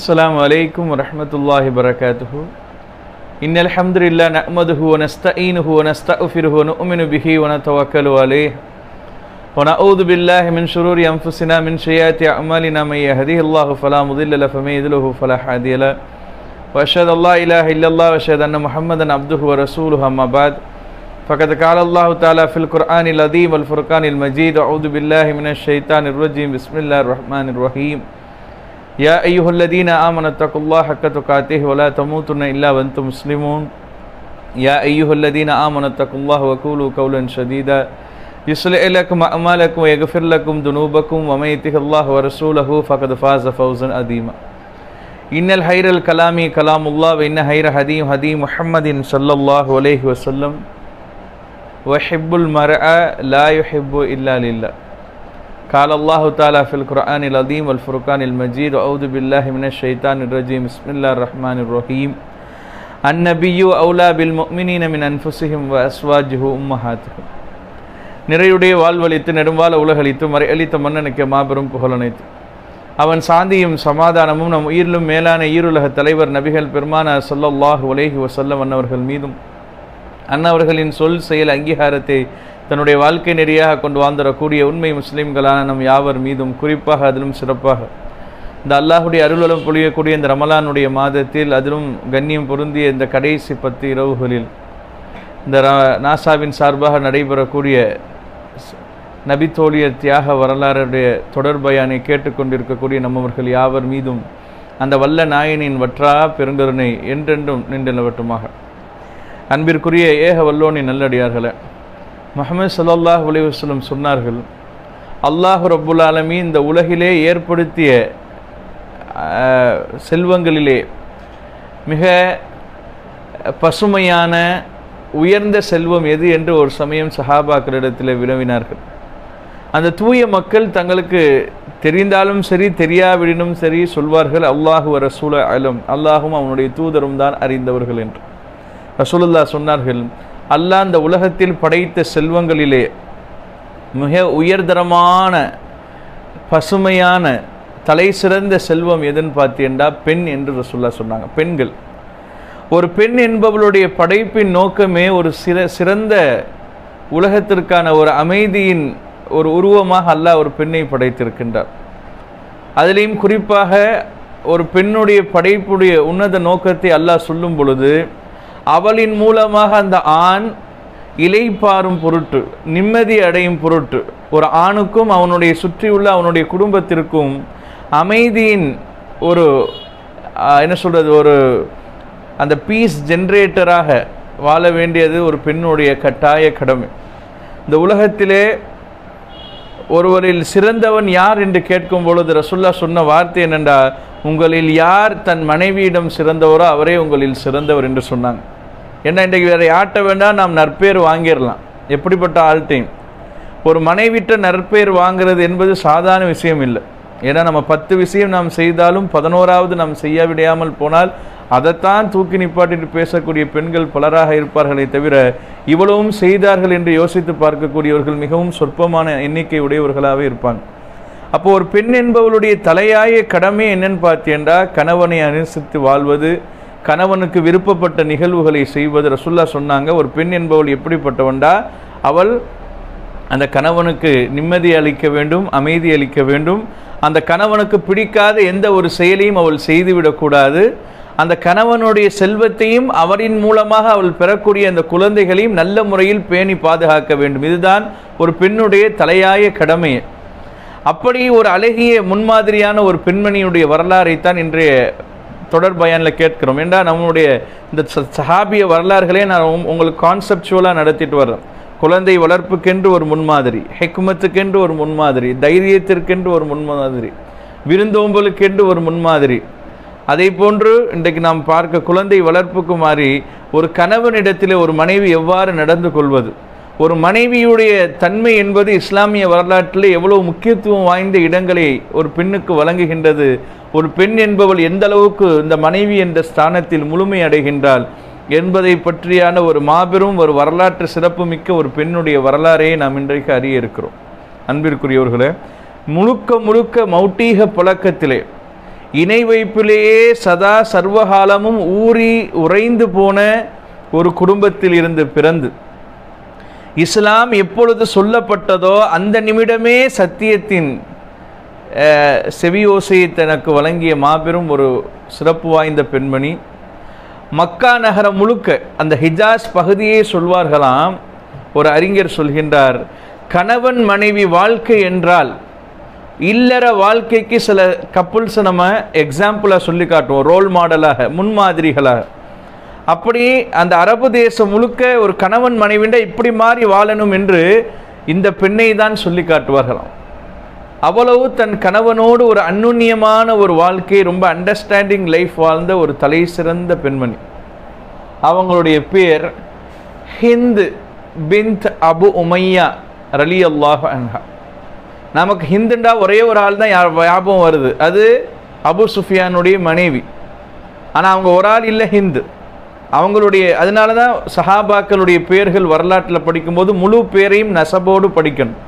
السلام عليكم ورحمة الله وبركاته إن الحمد لله نحمده ونستعينه ونستغفره ونؤمن به ونتوكل عليه ونعوذ بالله من شرور أنفسنا من سيئات أعمالنا من يهديه الله فلا مضل له فمن يضلله فلا هادي له وأشهد أن لا إله إلا الله وأشهد أن محمدا عبده ورسوله أما بعد فقد قال الله تعالى في القرآن العظيم والفرقان المجيد أعوذ بالله من الشيطان الرجيم بسم الله الرحمن الرحيم يا أيها الذين آمنوا اتقوا الله حق تقاته ولا تموتن إلا وأنتم مسلمون يا أيها الذين آمنوا اتقوا الله وقولوا قولا سديدا يصلح لكم أعمالكم ويغفر لكم ذنوبكم ومن يطع الله ورسوله فقد فاز فوزا عظيما إن الخير الكلام كلام الله وإن خير هدي هدي محمد صلى الله عليه وسلم ويحب المرء لا يحب إلا لله قال الله تعالى في القرآن العظيم والفرقان المجيد أعوذ بالله من الشيطان الرجيم بسم الله الرحمن الرحيم النبي أولى بالمؤمنين من أنفسهم وأزواجه أمهاتهم நிறையுடைய வாழ்வழித்து நெடும்பால உலகளித்து மறையளித்த மன்னனுக்கு மாபெரும் புகழனைத்து அவன் சாந்தியும் சமாதானமும் நம் உயிரிலும் மேலான ஈருலக தலைவர் நபிகள் பெருமான சொல்லல்லாஹு உலேஹி வசல்லம் அன்னவர்கள் மீதும் அன்னவர்களின் சொல் செயல் அங்கீகாரத்தை தன்னுடைய வாழ்க்கை நெறியாக கொண்டு வாழ்ந்துடக்கூடிய உண்மை முஸ்லீம்களான நம் யாவர் மீதும் குறிப்பாக அதிலும் சிறப்பாக இந்த அல்லாஹுடைய அருளலம் பொழியக்கூடிய இந்த ரமலானுடைய மாதத்தில் அதிலும் கண்ணியம் பொருந்திய இந்த கடைசி பத்து இரவுகளில் இந்த நாசாவின் சார்பாக நடைபெறக்கூடிய நபித்தோழியர் தியாக வரலாறுடைய தொடர்பயானை கேட்டுக்கொண்டிருக்கக்கூடிய நம்மவர்கள் யாவர் மீதும் அந்த வல்ல நாயனின் வற்றா பெருங்கருணை என்றென்றும் நின்று நிலவட்டுமாக அன்பிற்குரிய ஏக வல்லோனின் நல்லடியார்களே முகமது சல்லாஹ் அலைவசலம் சொன்னார்கள் அல்லாஹு ரப்புல் ஆலமி இந்த உலகிலே ஏற்படுத்திய செல்வங்களிலே மிக பசுமையான உயர்ந்த செல்வம் எது என்று ஒரு சமயம் சஹாபாக்களிடத்தில் வினவினார்கள் அந்த தூய மக்கள் தங்களுக்கு தெரிந்தாலும் சரி தெரியாவிடனும் சரி சொல்வார்கள் அல்லாஹு ரசூல அலம் அல்லாஹும் அவனுடைய தூதரும் தான் அறிந்தவர்கள் என்று ரசூலுல்லா சொன்னார்கள் அல்லாஹ் இந்த உலகத்தில் படைத்த செல்வங்களிலே மிக உயர்தரமான பசுமையான தலை சிறந்த செல்வம் எதுன்னு பார்த்தீங்கன்னா பெண் என்று ரசூல்லா சொன்னாங்க பெண்கள் ஒரு பெண் என்பவளுடைய படைப்பின் நோக்கமே ஒரு சிற சிறந்த உலகத்திற்கான ஒரு அமைதியின் ஒரு உருவமாக அல்லாஹ் ஒரு பெண்ணை படைத்திருக்கின்றார் அதிலையும் குறிப்பாக ஒரு பெண்ணுடைய படைப்புடைய உன்னத நோக்கத்தை அல்லாஹ் சொல்லும் பொழுது அவளின் மூலமாக அந்த ஆண் இலைப்பாரும் பொருட்டு நிம்மதி அடையும் பொருட்டு ஒரு ஆணுக்கும் அவனுடைய சுற்றியுள்ள அவனுடைய குடும்பத்திற்கும் அமைதியின் ஒரு என்ன சொல்கிறது ஒரு அந்த பீஸ் ஜென்ரேட்டராக வாழ வேண்டியது ஒரு பெண்ணுடைய கட்டாய கடமை இந்த உலகத்திலே ஒருவரில் சிறந்தவன் யார் என்று கேட்கும் பொழுது ரசுல்லா சொன்ன வார்த்தை என்னென்றா உங்களில் யார் தன் மனைவியிடம் சிறந்தவரோ அவரே உங்களில் சிறந்தவர் என்று சொன்னாங்க ஏன்னா இன்றைக்கு வேறு யார்ட்ட வேண்டாம் நாம் நற்பேர் வாங்கிடலாம் எப்படிப்பட்ட ஆள்கிட்டையும் ஒரு மனைவிட்ட நற்பேர் வாங்கிறது என்பது சாதாரண விஷயம் இல்லை ஏன்னா நம்ம பத்து விஷயம் நாம் செய்தாலும் பதினோராவது நாம் செய்ய விடையாமல் போனால் அதைத்தான் தூக்கி நிப்பாட்டிட்டு பேசக்கூடிய பெண்கள் பலராக இருப்பார்களே தவிர இவ்வளவும் செய்தார்கள் என்று யோசித்து பார்க்கக்கூடியவர்கள் மிகவும் சொற்பமான எண்ணிக்கை உடையவர்களாகவே இருப்பாங்க அப்போ ஒரு பெண் என்பவளுடைய தலையாய கடமை என்னன்னு பார்த்தீங்கன்னா கணவனை அனுசரித்து வாழ்வது கணவனுக்கு விருப்பப்பட்ட நிகழ்வுகளை செய்வது ரசுல்லா சொன்னாங்க ஒரு பெண் என்பவள் எப்படிப்பட்டவண்டா அவள் அந்த கணவனுக்கு நிம்மதி அளிக்க வேண்டும் அமைதி அளிக்க வேண்டும் அந்த கணவனுக்கு பிடிக்காத எந்த ஒரு செயலையும் அவள் செய்துவிடக்கூடாது அந்த கணவனுடைய செல்வத்தையும் அவரின் மூலமாக அவள் பெறக்கூடிய அந்த குழந்தைகளையும் நல்ல முறையில் பேணி பாதுகாக்க வேண்டும் இதுதான் ஒரு பெண்ணுடைய தலையாய கடமை அப்படி ஒரு அழகிய முன்மாதிரியான ஒரு பெண்மணியுடைய வரலாறைத்தான் இன்றைய தொடர் பயானில் கேட்கிறோம் ஏண்டா நம்மளுடைய இந்த சஹாபிய வரலாறுகளே நான் உங்களுக்கு கான்செப்டுவலாக நடத்திட்டு வர்றேன் குழந்தை வளர்ப்புக்கென்று ஒரு முன்மாதிரி ஹெக்குமத்துக்கென்று ஒரு முன்மாதிரி தைரியத்திற்கென்று ஒரு முன்மாதிரி விருந்தோம்பலுக்கென்று ஒரு முன்மாதிரி அதே போன்று இன்றைக்கு நாம் பார்க்க குழந்தை வளர்ப்புக்கு மாறி ஒரு கணவனிடத்தில் ஒரு மனைவி எவ்வாறு நடந்து கொள்வது ஒரு மனைவியுடைய தன்மை என்பது இஸ்லாமிய வரலாற்றில் எவ்வளவு முக்கியத்துவம் வாய்ந்த இடங்களை ஒரு பெண்ணுக்கு வழங்குகின்றது ஒரு பெண் என்பவள் எந்த அளவுக்கு இந்த மனைவி என்ற ஸ்தானத்தில் முழுமை அடைகின்றாள் என்பதை பற்றியான ஒரு மாபெரும் ஒரு வரலாற்று சிறப்புமிக்க ஒரு பெண்ணுடைய வரலாறையே நாம் இன்றைக்கு அறிய இருக்கிறோம் அன்பிற்குரியவர்களே முழுக்க முழுக்க மௌட்டீக பழக்கத்திலே இணை வைப்பிலேயே சதா சர்வகாலமும் ஊறி உறைந்து போன ஒரு குடும்பத்தில் இருந்து பிறந்து இஸ்லாம் எப்பொழுது சொல்லப்பட்டதோ அந்த நிமிடமே சத்தியத்தின் அஹ், செவியோசையை தனக்கு வழங்கிய மாபெரும் ஒரு சிறப்பு வாய்ந்த பெண்மணி மக்கா நகரம் முழுக்க அந்த ஹிஜாஸ் பகுதியே சொல்வார்களாம் ஒரு அறிஞர் சொல்கின்றார் கணவன் மனைவி வாழ்க்கை என்றால் இல்லற வாழ்க்கைக்கு சில கப்புள்ஸை நம்ம எக்ஸாம்பிளாக சொல்லி காட்டுவோம் ரோல் மாடலாக முன்மாதிரிகளாக அப்படி அந்த அரபு தேசம் முழுக்க ஒரு கணவன் மனைவிண்ட இப்படி மாறி வாழணும் என்று இந்த பெண்ணை தான் சொல்லி காட்டுவார்களாம் அவ்வளவு தன் கணவனோடு ஒரு அந்நுண்ணியமான ஒரு வாழ்க்கை ரொம்ப அண்டர்ஸ்டாண்டிங் லைஃப் வாழ்ந்த ஒரு தலை சிறந்த பெண்மணி அவங்களுடைய பேர் ஹிந்த் பின்த் அபு உமையா ரலி அல்லாஹ் அன்ஹா நமக்கு ஹிந்துண்டா ஒரே ஒரு ஆள் தான் யா- ஞாபகம் வருது அது அபு சுஃபியானுடைய மனைவி ஆனால் அவங்க ஒரு ஆள் இல்லை ஹிந்து அவங்களுடைய அதனால தான் சஹாபாக்களுடைய பெயர்கள் வரலாற்றில் படிக்கும்போது முழு பேரையும் நசபோடு படிக்கணும்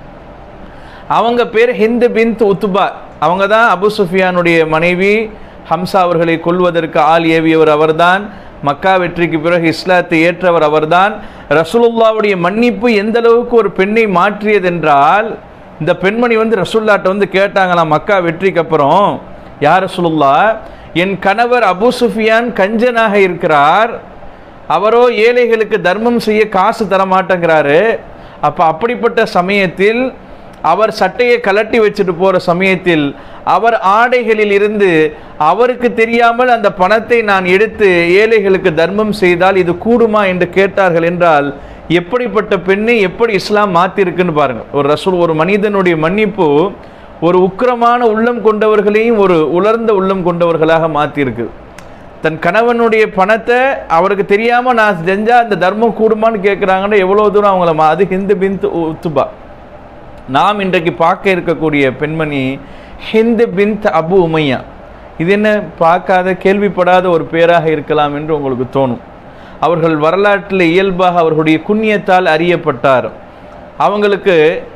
அவங்க பேர் ஹிந்து பின்த் உத்துபா அவங்க தான் அபு சுஃபியானுடைய மனைவி ஹம்சா அவர்களை கொல்வதற்கு ஆள் ஏவியவர் அவர்தான் மக்கா வெற்றிக்கு பிறகு இஸ்லாத்தை ஏற்றவர் அவர்தான் ரசூலுல்லாவுடைய மன்னிப்பு எந்த அளவுக்கு ஒரு பெண்ணை மாற்றியதென்றால் இந்த பெண்மணி வந்து ரசூல்லாட்ட வந்து கேட்டாங்களாம் மக்கா வெற்றிக்கு அப்புறம் யார் ரசூலுல்லா என் கணவர் அபு சுஃபியான் கஞ்சனாக இருக்கிறார் அவரோ ஏழைகளுக்கு தர்மம் செய்ய காசு தர மாட்டேங்கிறாரு அப்போ அப்படிப்பட்ட சமயத்தில் அவர் சட்டையை கலட்டி வச்சுட்டு போகிற சமயத்தில் அவர் ஆடைகளில் இருந்து அவருக்கு தெரியாமல் அந்த பணத்தை நான் எடுத்து ஏழைகளுக்கு தர்மம் செய்தால் இது கூடுமா என்று கேட்டார்கள் என்றால் எப்படிப்பட்ட பெண்ணை எப்படி இஸ்லாம் மாற்றிருக்குன்னு பாருங்கள் ஒரு ரசூல் ஒரு மனிதனுடைய மன்னிப்பு ஒரு உக்கிரமான உள்ளம் கொண்டவர்களையும் ஒரு உலர்ந்த உள்ளம் கொண்டவர்களாக மாற்றிருக்கு தன் கணவனுடைய பணத்தை அவருக்கு தெரியாமல் நான் செஞ்சால் அந்த தர்மம் கூடுமான்னு கேட்குறாங்கன்னா எவ்வளோ தூரம் அவங்கள மா- அது ஹிந்து பிந்து உத்துபா நாம் இன்றைக்கு பார்க்க இருக்கக்கூடிய பெண்மணி ஹிந்து பின்த் அபு உமையா இது என்ன பார்க்காத கேள்விப்படாத ஒரு பேராக இருக்கலாம் என்று உங்களுக்கு தோணும் அவர்கள் வரலாற்றில் இயல்பாக அவர்களுடைய குண்ணியத்தால் அறியப்பட்டார் அவங்களுக்கு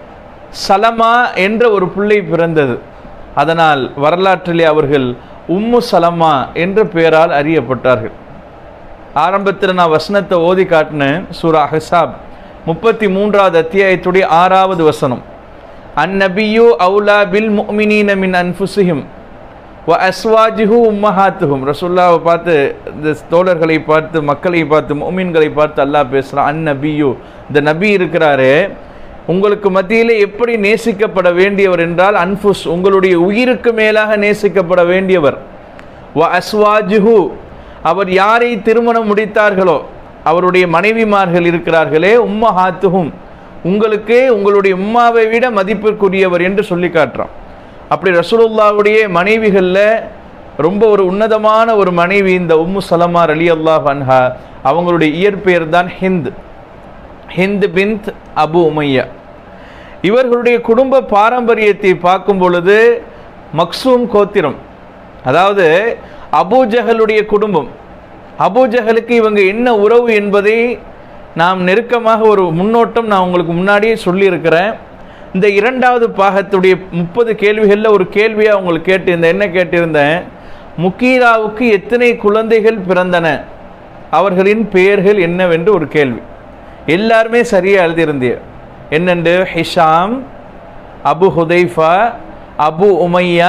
சலமா என்ற ஒரு பிள்ளை பிறந்தது அதனால் வரலாற்றிலே அவர்கள் உம்மு சலமா என்ற பெயரால் அறியப்பட்டார்கள் ஆரம்பத்தில் நான் வசனத்தை ஓதி காட்டினேன் சூரா ஹசாப் முப்பத்தி மூன்றாவது அத்தியாயத்துடைய ஆறாவது வசனம் அந்நபியு அவுலா பில் முஃமினீன மின் அன்ஃபுசிஹிம் வ அஸ்வாஜிஹு உம்மஹாத்துஹும் ரசூல்லாவை பார்த்து இந்த தோழர்களை பார்த்து மக்களை பார்த்து முஃமின்களை பார்த்து அல்லாஹ் பேசுகிறான் அந்நபியு இந்த நபி இருக்கிறாரே உங்களுக்கு மத்தியில் எப்படி நேசிக்கப்பட வேண்டியவர் என்றால் அன்ஃபுஸ் உங்களுடைய உயிருக்கு மேலாக நேசிக்கப்பட வேண்டியவர் வ அஸ்வாஜுஹு அவர் யாரை திருமணம் முடித்தார்களோ அவருடைய மனைவிமார்கள் இருக்கிறார்களே உம்மஹாத்துஹும் உங்களுக்கு உங்களுடைய உம்மாவை விட மதிப்பிற்குரியவர் என்று சொல்லி காட்டுறான் அப்படி ரசூலுல்லாவுடைய மனைவிகளில் ரொம்ப ஒரு உன்னதமான ஒரு மனைவி இந்த உம்மு சலமா அலி அல்லாஹ் அன்ஹா அவங்களுடைய இயற்பெயர் தான் ஹிந்த் ஹிந்த் பின்த் அபு உமையா இவர்களுடைய குடும்ப பாரம்பரியத்தை பார்க்கும் பொழுது மக்சூம் கோத்திரம் அதாவது அபூஜஹலுடைய குடும்பம் அபூஜஹலுக்கு இவங்க என்ன உறவு என்பதை நாம் நெருக்கமாக ஒரு முன்னோட்டம் நான் உங்களுக்கு முன்னாடியே சொல்லியிருக்கிறேன் இந்த இரண்டாவது பாகத்துடைய முப்பது கேள்விகளில் ஒரு கேள்வியாக உங்களுக்கு கேட்டிருந்தேன் என்ன கேட்டிருந்தேன் முக்கீராவுக்கு எத்தனை குழந்தைகள் பிறந்தன அவர்களின் பெயர்கள் என்னவென்று ஒரு கேள்வி எல்லாருமே சரியாக எழுதியிருந்தீர் என்னென்று Hisham Abu Hudhaifa Abu Umayya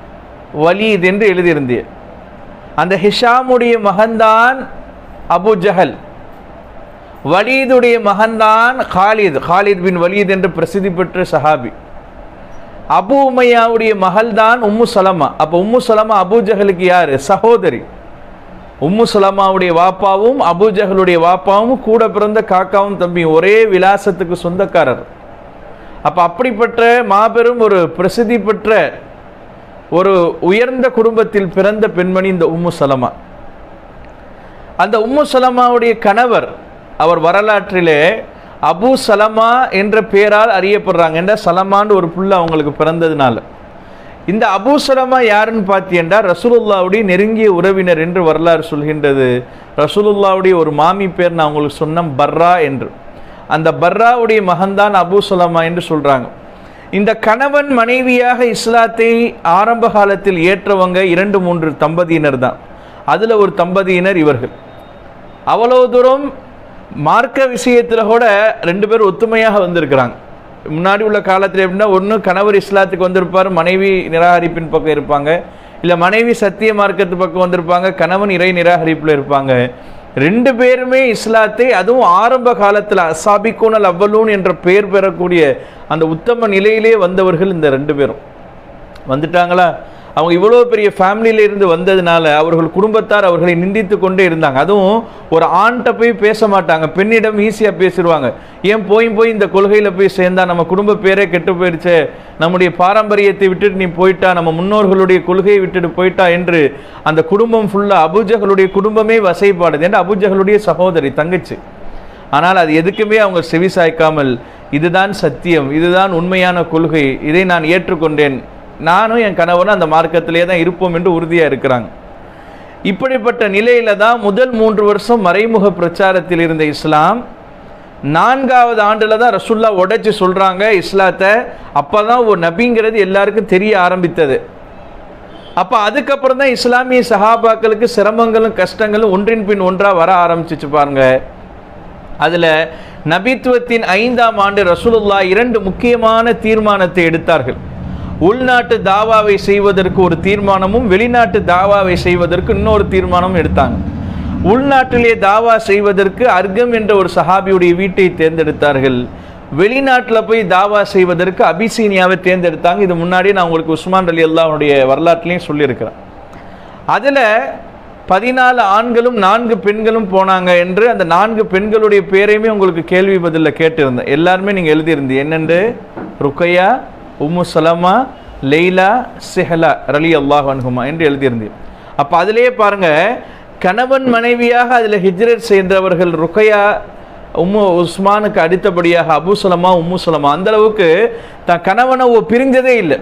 Walid என்று எழுதியிருந்தீர் அந்த ஹிஷாமுடைய மகன்தான் அபு ஜஹல் வலீதுடைய மகன்தான் காலித் காலித் பின் வலீத் என்று பிரசித்தி பெற்ற சஹாபி அபு உமையாவுடைய மகள்தான் உம்மு சலமா அப்போ உம்மு சலமா அபு ஜஹலுக்கு யாரு சகோதரி உம்மு சலமாவுடைய வாப்பாவும் அபு ஜஹலுடைய வாப்பாவும் கூட பிறந்த காக்காவும் தம்பியும் ஒரே விலாசத்துக்கு சொந்தக்காரர் அப்போ அப்படிப்பட்ட மாபெரும் ஒரு பிரசித்தி பெற்ற ஒரு உயர்ந்த குடும்பத்தில் பிறந்த பெண்மணி இந்த உம்மு சலமா அந்த உம்மு சலமாவுடைய கணவர் அவர் வரலாற்றிலே அபு சலமா என்ற பெயரால் அறியப்படுறாங்க என்ற சலமான்னு ஒரு புள்ள அவங்களுக்கு பிறந்ததுனால இந்த அபு சலமா யாருன்னு பார்த்தீங்கன்னா ரசூலுல்லாவுடைய நெருங்கிய உறவினர் என்று வரலாறு சொல்கின்றது ரசூலுல்லாவுடைய ஒரு மாமி பேர் நான் உங்களுக்கு சொன்னேன் பர்ரா என்று அந்த பர்ராவுடைய மகன்தான் அபு சலமா என்று சொல்கிறாங்க இந்த கணவன் மனைவியாக இஸ்லாத்தை ஆரம்ப காலத்தில் ஏற்றவங்க இரண்டு மூன்று தம்பதியினர் தான் அதில் ஒரு தம்பதியினர் இவர்கள் அவ்வளவு தூரம் மார்க்க விஷயத்தில் கூட ரெண்டு பேரும் ஒத்துமையாக வந்திருக்கிறாங்க முன்னாடி உள்ள காலத்தில் எப்படின்னா ஒன்று கணவர் இஸ்லாத்துக்கு வந்திருப்பார் மனைவி நிராகரிப்பின் பக்கம் இருப்பாங்க இல்லை மனைவி சத்திய மார்க்கத்து பக்கம் வந்திருப்பாங்க கணவன் இறை நிராகரிப்பில் இருப்பாங்க ரெண்டு பேருமே இஸ்லாத்தை அதுவும் ஆரம்ப காலத்தில் அசாபிகோனல் அவ்வலூன் என்ற பெயர் பெறக்கூடிய அந்த உத்தம நிலையிலே வந்தவர்கள் இந்த ரெண்டு பேரும் வந்துட்டாங்களா அவங்க இவ்வளோ பெரிய ஃபேமிலியில இருந்து வந்ததுனால அவர்கள் குடும்பத்தார் அவர்களை நிந்தித்து கொண்டே இருந்தாங்க அதுவும் ஒரு ஆண்கிட்ட போய் பேச மாட்டாங்க பெண்ணிடம் ஈஸியாக பேசிடுவாங்க ஏன் போய் போய் இந்த கொள்கையில் போய் சேர்ந்தா நம்ம குடும்ப பேரே கெட்டு போயிடுச்சே நம்முடைய பாரம்பரியத்தை விட்டுட்டு நீ போயிட்டா நம்ம முன்னோர்களுடைய கொள்கையை விட்டுட்டு போயிட்டா என்று அந்த குடும்பம் ஃபுல்லாக அபுஜகளுடைய குடும்பமே வசைப்பாடுது ஏன்னா அபுஜகளுடைய சகோதரி தங்கச்சி ஆனால் அது எதுக்குமே அவங்க செவி சாய்க்காமல் இதுதான் சத்தியம் இதுதான் உண்மையான கொள்கை இதை நான் ஏற்றுக்கொண்டேன் நானும் என் கணவனும் அந்த மார்க்கத்திலே தான் இருப்போம் என்று உறுதியாக இருக்கிறாங்க இப்படிப்பட்ட நிலையில தான் முதல் மூன்று வருஷம் மறைமுக பிரச்சாரத்தில் இருந்த இஸ்லாம் நான்காவது ஆண்டில் தான் ரசுல்லா உடைச்சு சொல்கிறாங்க இஸ்லாத்தை அப்போ தான் ஒரு நபிங்கிறது எல்லாருக்கும் தெரிய ஆரம்பித்தது அப்போ அதுக்கப்புறம் தான் இஸ்லாமிய சஹாபாக்களுக்கு சிரமங்களும் கஷ்டங்களும் ஒன்றின் பின் ஒன்றாக வர ஆரம்பிச்சிச்சு பாருங்க அதில் நபித்துவத்தின் ஐந்தாம் ஆண்டு ரசூலுல்லா இரண்டு முக்கியமான தீர்மானத்தை எடுத்தார்கள் உள்நாட்டு தாவாவை செய்வதற்கு ஒரு தீர்மானமும் வெளிநாட்டு தாவாவை செய்வதற்கு இன்னொரு தீர்மானமும் எடுத்தாங்க உள்நாட்டிலே தாவா செய்வதற்கு அர்க்கம் என்ற ஒரு சஹாபியுடைய வீட்டை தேர்ந்தெடுத்தார்கள் வெளிநாட்டில் போய் தாவா செய்வதற்கு அபிசீனியாவை தேர்ந்தெடுத்தாங்க இது முன்னாடியே நான் உங்களுக்கு உஸ்மான் அலி அல்லாவுடைய வரலாற்றுலையும் சொல்லியிருக்கிறேன் அதில் பதினாலு ஆண்களும் நான்கு பெண்களும் போனாங்க என்று அந்த நான்கு பெண்களுடைய பேரையுமே உங்களுக்கு கேள்வி பதிலில் கேட்டிருந்தேன் எல்லாருமே நீங்கள் எழுதியிருந்தீங்க என்னென்று ருக்கையா உம்மு சலமா லெய்லா செஹலா ரலி அல்லாஹ் அன்ஹுமா என்று எழுதியிருந்தீங்க அப்போ அதிலேயே பாருங்க கணவன் மனைவியாக அதில் ஹிஜ்ரத் சேர்ந்தவர்கள் ருக்கையா உம்மு உஸ்மானுக்கு அடுத்தபடியாக அபு சலமா உம்மு சலமா அந்த அளவுக்கு தன் கணவனை ஓ பிரிஞ்சதே இல்லை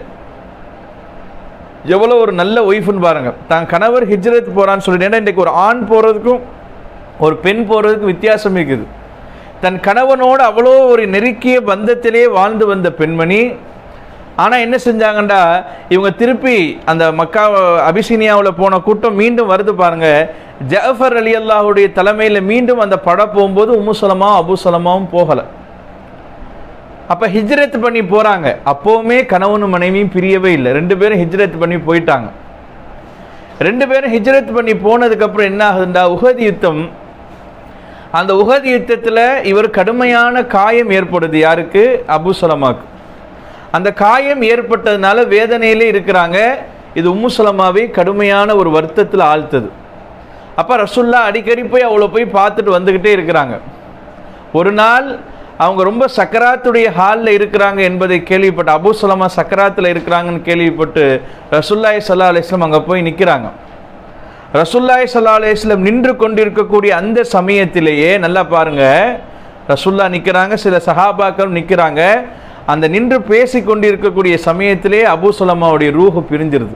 எவ்வளோ ஒரு நல்ல ஒய்ஃப்னு பாருங்க தான் கணவர் ஹிஜ்ரத் போறான்னு சொல்லிட்டு ஏன்னா இன்றைக்கு ஒரு ஆண் போகிறதுக்கும் ஒரு பெண் போகிறதுக்கும் வித்தியாசம் இருக்குது தன் கணவனோடு அவ்வளோ ஒரு நெருக்கிய பந்தத்திலே வாழ்ந்து வந்த பெண்மணி ஆனால் என்ன செஞ்சாங்கண்டா இவங்க திருப்பி அந்த மக்கா அபிசீனியாவில் போன கூட்டம் மீண்டும் வருது பாருங்க ஜஃபர் அலி அல்லாஹுடைய தலைமையில் மீண்டும் அந்த படம் போகும்போது உம்மு சலமா அபு சலமாவும் போகலை அப்போ ஹிஜ்ரத் பண்ணி போகிறாங்க அப்போவுமே கணவனும் மனைவியும் பிரியவே இல்லை ரெண்டு பேரும் ஹிஜ்ரத் பண்ணி போயிட்டாங்க ரெண்டு பேரும் ஹிஜ்ரத் பண்ணி போனதுக்கப்புறம் என்ன ஆகுதுண்டா உகதி யுத்தம் அந்த உகதி யுத்தத்தில் இவர் கடுமையான காயம் ஏற்படுது யாருக்கு அபு சலமாக்கு அந்த காயம் ஏற்பட்டதுனால வேதனையிலே இருக்கிறாங்க இது உம்மு சலமாவை கடுமையான ஒரு வருத்தத்தில் ஆழ்த்தது அப்போ ரசுல்லா அடிக்கடி போய் அவளை போய் பார்த்துட்டு வந்துக்கிட்டே இருக்கிறாங்க ஒரு நாள் அவங்க ரொம்ப சக்கராத்துடைய ஹாலில் இருக்கிறாங்க என்பதை கேள்விப்பட்டு அபு சலமா சக்கராத்தில் இருக்கிறாங்கன்னு கேள்விப்பட்டு ரசுல்லாய் சல்லா அலிஸ்லாம் அங்கே போய் நிற்கிறாங்க ரசுல்லாய் சல்லா அலிஸ்லம் நின்று கொண்டிருக்கக்கூடிய அந்த சமயத்திலேயே நல்லா பாருங்க ரசுல்லா நிற்கிறாங்க சில சஹாபாக்கள் நிற்கிறாங்க அந்த நின்று பேசி கொண்டிருக்கக்கூடிய சமயத்திலே அபு சலமாவுடைய ரூஹு பிரிஞ்சிருது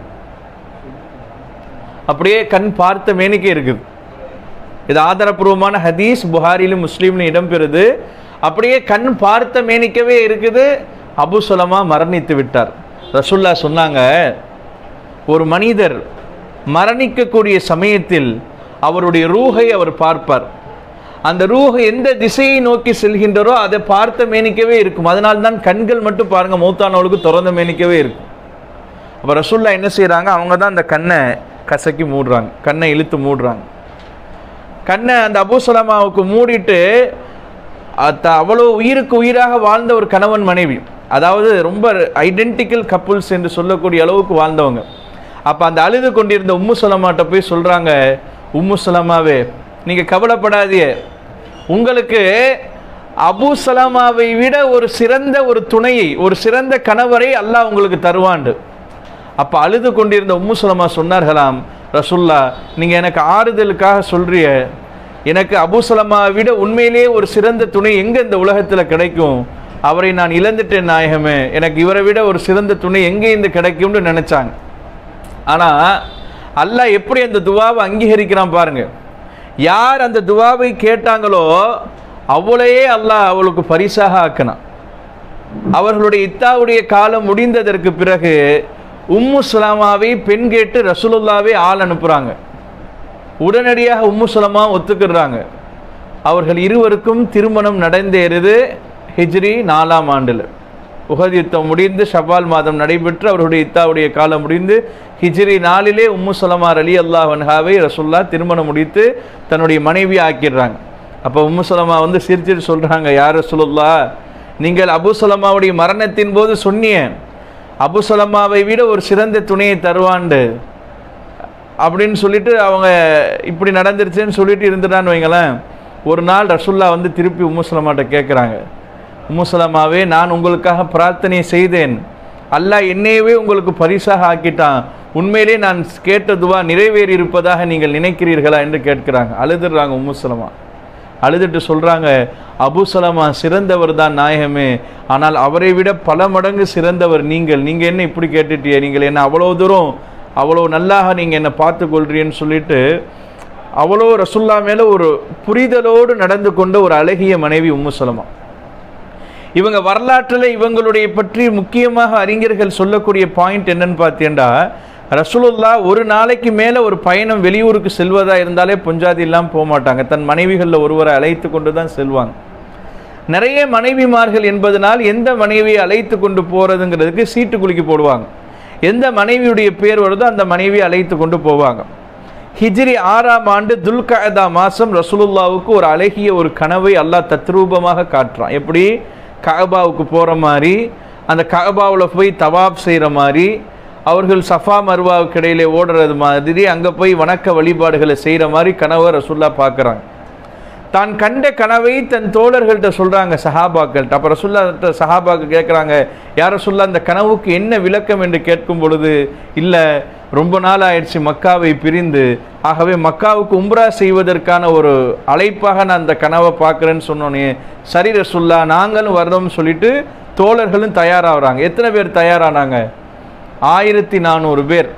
அப்படியே கண் பார்த்த மேனிக்கே இருக்குது இது ஆதாரப்பூர்வமான ஹதீஸ் புகாரிலும் முஸ்லீம்னு இடம்பெறுது அப்படியே கண் பார்த்த மேனிக்கவே இருக்குது அபு சலமா மரணித்து விட்டார் ரசுல்லா சொன்னாங்க ஒரு மனிதர் மரணிக்கக்கூடிய சமயத்தில் அவருடைய ரூஹை அவர் பார்ப்பார் அந்த ரூஹ் எந்த திசையை நோக்கி செல்கின்றரோ அதை பார்த்த மேனிக்கவே இருக்கும் அதனால தான் கண்கள் மட்டும் பாருங்க மூத்தானவளுக்கு திறந்த மேனிக்கவே இருக்கும் அப்போ ரசுல்லா என்ன செய்கிறாங்க அவங்க தான் அந்த கண்ணை கசக்கி மூடுறாங்க கண்ணை இழுத்து மூடுறாங்க கண்ணை அந்த அபு சலமாவுக்கு மூடிட்டு அத்த அவ்வளோ உயிருக்கு உயிராக வாழ்ந்த ஒரு கணவன் மனைவி அதாவது ரொம்ப ஐடென்டிக்கல் கப்புள்ஸ் என்று சொல்லக்கூடிய அளவுக்கு வாழ்ந்தவங்க அப்போ அந்த அழுது கொண்டிருந்த உம்மு சலமாட்ட போய் சொல்கிறாங்க உம்மு சலமாவே நீங்கள் கவலைப்படாதீங்க உங்களுக்கு அபு சலமாவை விட ஒரு சிறந்த ஒரு துணையை ஒரு சிறந்த கணவரை அல்லாஹ் உங்களுக்கு தருவாண்டு அப்போ அழுது கொண்டிருந்த உம்மு சலமா சொன்னார்களாம் ரசுல்லா நீங்கள் எனக்கு ஆறுதலுக்காக சொல்றிய எனக்கு அபு சலமாவை விட உண்மையிலேயே ஒரு சிறந்த துணை எங்கே இந்த உலகத்தில் கிடைக்கும் அவரை நான் இழந்துட்டேன் நாயகமே எனக்கு இவரை விட ஒரு சிறந்த துணை எங்கே இந்த கிடைக்கும்னு நினச்சாங்க ஆனால் அல்லாஹ் எப்படி அந்த துவாவை அங்கீகரிக்கிறான் பாருங்க யார் அந்த துவாவை கேட்டாங்களோ அவளையே அல்லாஹ் அவளுக்கு பரிசாக ஆக்கினான் அவர்களுடைய இத்தாவுடைய காலம் முடிந்ததற்கு பிறகு உம்மு சுலமாவை பெண் கேட்டு ரசூலுல்லாவே ஆள் அனுப்புகிறாங்க உடனடியாக உம்மு சுலமா ஒத்துக்கிறாங்க அவர்கள் இருவருக்கும் திருமணம் நடந்தேறுது ஹிஜ்ரி நாலாம் ஆண்டில் உகத் யுத்தம் முடிந்து ஷபால் மாதம் நடைபெற்று அவருடைய இத்தாவுடைய காலம் முடிந்து ஹிஜ்ரி நாளிலே உம்மு சலமார் அலி அல்லாஹ் வன்ஹாவை ரசுல்லா திருமணம் முடித்து தன்னுடைய மனைவி ஆக்கிடுறாங்க அப்போ உம்மு சலமா வந்து சிரிச்சிட்டு சொல்கிறாங்க யார் ரசூலுல்லா நீங்கள் அபு சலமாவுடைய மரணத்தின் போது சொன்னிய அபு சலமாவை விட ஒரு சிறந்த துணையை தருவாண்டு அப்படின்னு சொல்லிட்டு அவங்க இப்படி நடந்துருச்சுன்னு சொல்லிட்டு இருந்துட்டான்னு வைங்களேன் ஒரு நாள் ரசுல்லா வந்து திருப்பி உம்முசலமாட்ட கேட்குறாங்க உம்முசலமாவே நான் உங்களுக்காக பிரார்த்தனை செய்தேன் அல்லாஹ் என்னையவே உங்களுக்கு பரிசாக ஆக்கிட்டான் உண்மையிலே நான் கேட்ட துவா நிறைவேறி இருப்பதாக நீங்கள் நினைக்கிறீர்களா என்று கேட்கிறாங்க அழுதுடுறாங்க உம்முசலமா அழுதுட்டு சொல்கிறாங்க அபு சலமா சிறந்தவர் தான் நாயகமே ஆனால் அவரை விட பல மடங்கு சிறந்தவர் நீங்கள் நீங்கள் என்ன இப்படி கேட்டுட்டியே நீங்கள் என்ன அவ்வளோ தூரம் அவ்வளோ நல்லாக நீங்கள் என்னை பார்த்து கொள்றீன்னு சொல்லிட்டு அவ்வளோ ரசுல்லா மேலே ஒரு புரிதலோடு நடந்து கொண்ட ஒரு அழகிய மனைவி உம்மு சலமா இவங்க வரலாற்றில் இவங்களுடைய பற்றி முக்கியமாக அறிஞர்கள் சொல்லக்கூடிய பாயிண்ட் என்னன்னு பார்த்தீங்கன்னா ரசூலுல்லா ஒரு நாளைக்கு மேலே ஒரு பயணம் வெளியூருக்கு செல்வதா இருந்தாலே பொஞ்சாதி இல்லாமல் போக மாட்டாங்க தன் மனைவிகளில் ஒருவரை அழைத்து கொண்டு தான் செல்வாங்க நிறைய மனைவிமார்கள் என்பதனால் எந்த மனைவியை அழைத்து கொண்டு போகிறதுங்கிறதுக்கு சீட்டு குலுக்கி போடுவாங்க எந்த மனைவியுடைய பேர் வருதோ அந்த மனைவியை அழைத்து கொண்டு போவாங்க ஹிஜ்ரி ஆறாம் ஆண்டு துல்கதா மாதம் ரசூலுல்லாவுக்கு ஒரு அழகிய ஒரு கனவை அல்லாஹ் தத்ரூபமாக காட்டுறான் எப்படி கஅபாவுக்கு போகிற மாதிரி அந்த கஅபாவில் போய் தவாப் செய்கிற மாதிரி அவர்கள் சஃபா மர்வாவுக்கு இடையிலே ஓடுறது மாதிரி அங்கே போய் வணக்க வழிபாடுகளை செய்கிற மாதிரி கனவை ரசுல்லா பார்க்குறாங்க தான் கண்ட கனவை தன் தோழர்கள்ட்ட சொல்கிறாங்க சஹாபாக்கள்கிட்ட அப்போ ரசுல்லா சஹாபாக்கு கேட்குறாங்க யார் ரசுல்லா அந்த கனவுக்கு என்ன விளக்கம் என்று கேட்கும் பொழுது இல்லை ரொம்ப நாள் ஆயிடுச்சு மக்காவை பிரிந்து ஆகவே மக்காவுக்கு உம்ரா செய்வதற்கான ஒரு அழைப்பாக நான் அந்த கனவை பார்க்குறேன்னு சொன்னோன்னே சரி ரசுல்லா நாங்களும் வரணும்னு சொல்லிட்டு தோழர்களும் தயாராகிறாங்க எத்தனை பேர் தயாரானாங்க ஆயிரத்தி நானூறு பேர்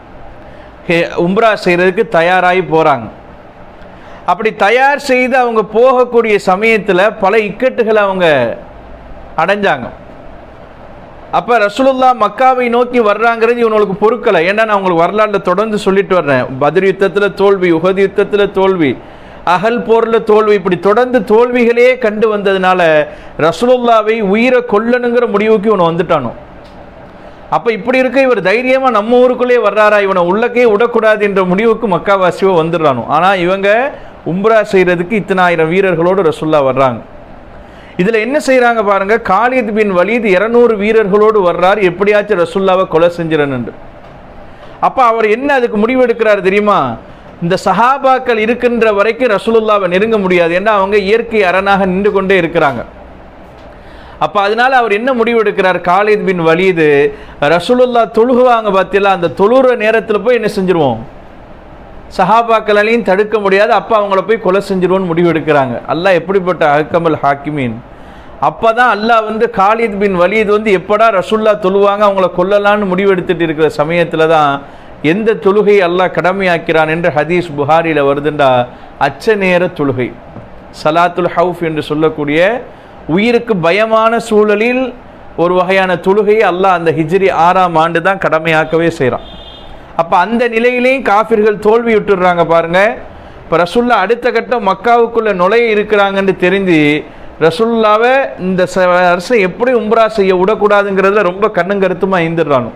ஹே- உம்ரா செய்கிறதுக்கு தயாராகி போகிறாங்க அப்படி தயார் செய்து அவங்க போகக்கூடிய சமயத்தில் பல இக்கட்டுகளை அவங்க அடைஞ்சாங்க அப்போ ரசூலுல்லா மக்காவை நோக்கி வர்றாங்கிறது இவங்களுக்கு பொறுக்கலை ஏன்னா நான் உங்களுக்கு வரலாற்றில் தொடர்ந்து சொல்லிட்டு வர்றேன் பத்ர் யுத்தத்தில் தோல்வி உகது யுத்தத்தில் தோல்வி அகல் போரில் தோல்வி இப்படி தொடர்ந்து தோல்விகளே கண்டு வந்ததுனால ரசூலுல்லாவை உயிரை கொல்லணுங்கிற முடிவுக்கு இவனை வந்துட்டானோ அப்போ இப்படி இருக்க இவர் தைரியமாக நம்ம ஊருக்குள்ளே வர்றாரா இவனை உள்ளக்கே விடக்கூடாது என்ற முடிவுக்கு மக்காவாசியோ வந்துடுறானோ ஆனால் இவங்க உம்ரா செய்கிறதுக்கு இத்தனாயிரம் வீரர்களோடு ரசுல்லா வர்றாங்க இதில் என்ன செய்கிறாங்க பாருங்க காலித் பின் வலீத் இரநூறு வீரர்களோடு வர்றார் எப்படியாச்சும் ரசுல்லாவை கொலை செஞ்சிடணுண்டு அப்போ அவர் என்ன அதுக்கு முடிவெடுக்கிறார் தெரியுமா இந்த சஹாபாக்கள் இருக்கின்ற வரைக்கும் ரசூலுல்லாவை நெருங்க முடியாது ஏன்னா அவங்க இயற்கை அரணாக நின்று கொண்டே இருக்கிறாங்க அப்போ அதனால அவர் என்ன முடிவெடுக்கிறார் காலித் பின் வலீது ரசூலுல்லா தொழுகுவாங்க பார்த்தீங்களா அந்த தொழுகிற நேரத்தில் போய் என்ன செஞ்சிருவோம் சஹாபாக்களாலையும் தடுக்க முடியாது அப்போ அவங்கள போய் கொலை செஞ்சிருவோன்னு முடிவெடுக்கிறாங்க அல்லாஹ் எப்படிப்பட்ட அஹ்கமல் ஹாக்கிமீன் அப்போ தான் அல்லாஹ் வந்து காலித் பின் வலீத் வந்து எப்படா ரசூல்லா தொழுவாங்க அவங்கள கொல்லலான்னு முடிவெடுத்துட்டு இருக்கிற சமயத்தில் தான் எந்த தொழுகை அல்லாஹ் கடமையாக்கிறான் என்று ஹதீஸ் புகாரியில் வருதுண்டா அச்ச நேர தொழுகை சலாத்துல் ஹவுஃப் என்று சொல்லக்கூடிய உயிருக்கு பயமான சூழலில் ஒரு வகையான தொழுகையை அல்லாஹ் அந்த ஹிஜ்ரி ஆறாம் ஆண்டு தான் கடமையாக்கவே செய்கிறான் அப்போ அந்த நிலையிலையும் காஃபிர்கள் தோல்வி விட்டுடுறாங்க பாருங்க இப்போ ரசுல்லா அடுத்த கட்டம் மக்காவுக்குள்ள நுழைய இருக்கிறாங்கன்னு தெரிஞ்சு ரசுல்லாவை இந்த ச- வருஷம் எப்படி உம்ரா செய்ய விடக்கூடாதுங்கிறதுல ரொம்ப கண்ணும் கருத்துமா இருந்துடுறானு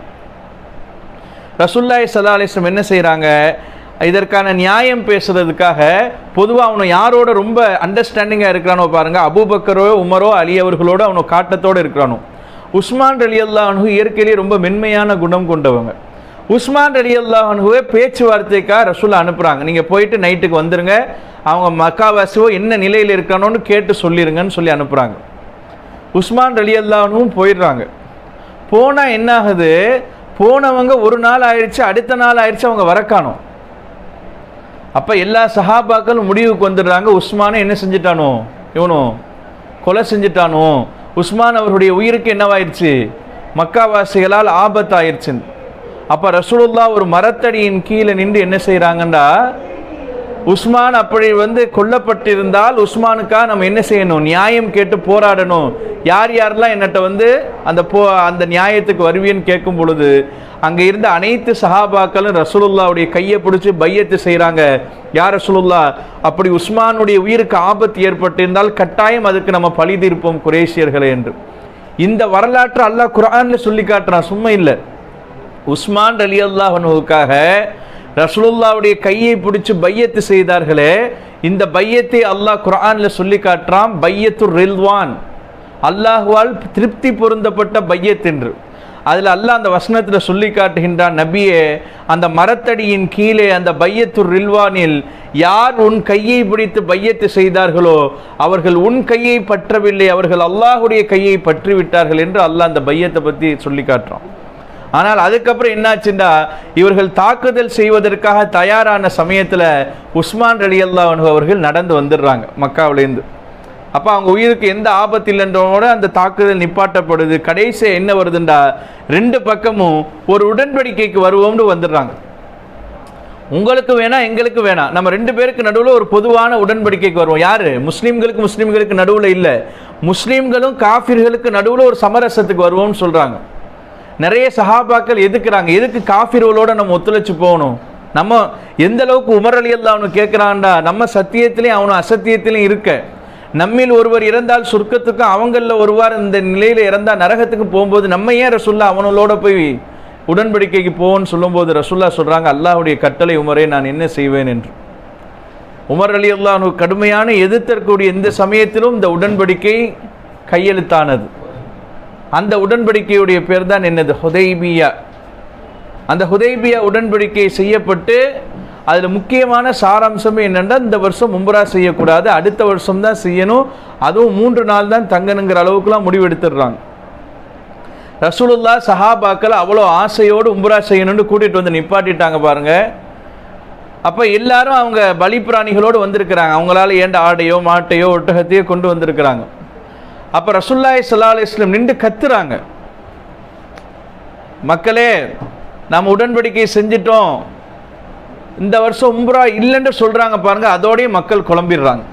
ரசுல்லாய் சல்லா அலிஸ்லம் என்ன செய்கிறாங்க இதற்கான நியாயம் பேசுறதுக்காக பொதுவாக அவனை யாரோட ரொம்ப அண்டர்ஸ்டாண்டிங்காக இருக்கிறானோ பாருங்க அபூபக்கரோ உமரோ அலி அவர்களோட அவனை காட்டத்தோடு இருக்கிறானோ உஸ்மான் அலி அல்லாஹு இயற்கையிலேயே ரொம்ப மென்மையான குணம் கொண்டவங்க உஸ்மான் அலி அல்லாஹனுவே பேச்சுவார்த்தைக்காக ரசூலா அனுப்புகிறாங்க நீங்கள் போயிட்டு நைட்டுக்கு வந்துருங்க அவங்க மக்காவாசியோ என்ன நிலையில் இருக்கானோன்னு கேட்டு சொல்லிருங்கன்னு சொல்லி அனுப்புகிறாங்க உஸ்மான் அலி அல்லாஹனும் போயிடுறாங்க போனால் என்ன ஆகுது போனவங்க ஒரு நாள் ஆயிடுச்சு அடுத்த நாள் ஆயிடுச்சு அவங்க வரக்கானோம் அப்போ எல்லா சஹாபாக்களும் முடிவுக்கு வந்துடுறாங்க உஸ்மானை என்ன செஞ்சிட்டானோ இவனும் கொலை செஞ்சிட்டானோ உஸ்மான் அவருடைய உயிருக்கு என்னவாயிருச்சு மக்காவாசிகளால் ஆபத்தாயிருச்சு அப்போ ரசூலுல்லா ஒரு மரத்தடியின் கீழே நின்று என்ன செய்கிறாங்கண்டா உஸ்மான் அப்படி வந்து கொல்லப்பட்டிருந்தால் உஸ்மானுக்காக நம்ம என்ன செய்யணும் நியாயம் கேட்டு போராடணும் யார் யாரெல்லாம் என்னட்ட வந்து அந்த போ அந்த நியாயத்துக்கு வருவீன்னு கேட்கும் பொழுது அங்கே இருந்த அனைத்து சஹாபாக்களும் ரசூலுல்லாவுடைய கையை பிடிச்சி பையத்து செய்கிறாங்க யார் ரசூலுல்லா அப்படி உஸ்மானுடைய உயிருக்கு ஆபத்து ஏற்பட்டிருந்தால் கட்டாயம் அதுக்கு நம்ம பழி தீர்ப்போம் குரேஷியர்களே என்று இந்த வரலாற்று அல்லாஹ் குர்ஆன்ல சொல்லி காட்டுறான் சும்மா இல்லை உஸ்மான் அலி அல்லாஹனுக்காக ரசூலுல்லாவுடைய கையை பிடிச்சு பையத்து செய்தார்களே இந்த பையத்தை அல்லாஹ் குர்ஆன்ல சொல்லி காட்டுறான் பையத்து ரில்வான் அல்லாஹுவால் திருப்தி பொருந்தப்பட்ட பையத் என்று அதில் அல்லாஹ் அந்த வசனத்தில் சொல்லி காட்டுகின்றான் நபியே அந்த மரத்தடியின் கீழே அந்த பையத்து ரில்வானில் யார் உன் கையை பிடித்து பையத்து செய்தார்களோ அவர்கள் உன் கையை பற்றவில்லை அவர்கள் அல்லாஹுடைய கையை பற்றி விட்டார்கள் என்று அல்லாஹ் அந்த பையத்தை பற்றி சொல்லி காட்டுறான் ஆனால் அதுக்கப்புறம் என்னாச்சுன்னா இவர்கள் தாக்குதல் செய்வதற்காக தயாரான சமயத்தில் உஸ்மான் அலி அல்லாஹ் அவர்கள் நடந்து வந்துடுறாங்க மக்காவிலேருந்து அப்போ அவங்க உயிருக்கு எந்த ஆபத்து இல்லைன்றோட அந்த தாக்குதல் நிப்பாட்டப்படுது கடைசி என்ன வருதுண்டா ரெண்டு பக்கமும் ஒரு உடன்படிக்கைக்கு வருவோம்னு வந்துடுறாங்க உங்களுக்கு வேணாம் எங்களுக்கு வேணாம் நம்ம ரெண்டு பேருக்கு நடுவில் ஒரு பொதுவான உடன்படிக்கைக்கு வருவோம் யாரு முஸ்லீம்களுக்கு முஸ்லீம்களுக்கு நடுவில் இல்லை முஸ்லீம்களும் காஃபிர்களுக்கு நடுவில் ஒரு சமரசத்துக்கு வருவோம்னு சொல்கிறாங்க நிறைய சஹாபாக்கள் எதுக்குறாங்க எதுக்கு காஃபிர்களோட நம்ம ஒத்துழைச்சு போகணும் நம்ம எந்த அளவுக்கு உமர் அலி அல்லா அவனு கேட்குறான்டா நம்ம சத்தியத்திலையும் அவனும் அசத்தியத்திலையும் இருக்க நம்மில் ஒருவர் இறந்தால் சொர்க்கத்துக்கும் அவங்களில் ஒருவர் இந்த நிலையில் இறந்தால் நரகத்துக்கு போகும்போது நம்ம ஏன் ரசுல்லா அவனோட போய் உடன்படிக்கைக்கு போவோன்னு சொல்லும்போது ரசுல்லா சொல்கிறாங்க அல்லாஹ்வுடைய கட்டளை உமரே நான் என்ன செய்வேன் என்று உமர் அலி அல்லாஹ் கடுமையான எதிர்த்தக்கூடிய எந்த சமயத்திலும் இந்த உடன்படிக்கை கையெழுத்தானது அந்த உடன்படிக்கையுடைய பேர் தான் என்னது ஹுதைபியா அந்த ஹுதைபியா உடன்படிக்கை செய்யப்பட்டு அதில் முக்கியமான சாராம்சமே என்னென்னா இந்த வருஷம் உம்ரா செய்யக்கூடாது அடுத்த வருஷம் தான் செய்யணும் அதுவும் மூன்று நாள் தான் தங்கணுங்கிற அளவுக்குலாம் முடிவெடுத்துடுறாங்க ரசூலுல்லா சஹாபாக்கள் அவ்வளோ ஆசையோடு உம்ரா செய்யணும்னு கூட்டிகிட்டு வந்து நிப்பாட்டிட்டாங்க பாருங்க அப்போ எல்லாரும் அவங்க பலி பிராணிகளோடு வந்திருக்கிறாங்க அவங்களால ஏண்ட ஆடையோ மாட்டையோ ஒட்டகத்தையோ கொண்டு வந்திருக்கிறாங்க அப்போ ரசுல்லாய் சல்லா அலிஸ்லம் நின்று கத்துறாங்க மக்களே நாம் உடன்படிக்கை செஞ்சிட்டோம் இந்த வருஷம் உம்ரா இல்லைன்னு சொல்கிறாங்க பாருங்க அதோடய மக்கள் குழம்பிடுறாங்க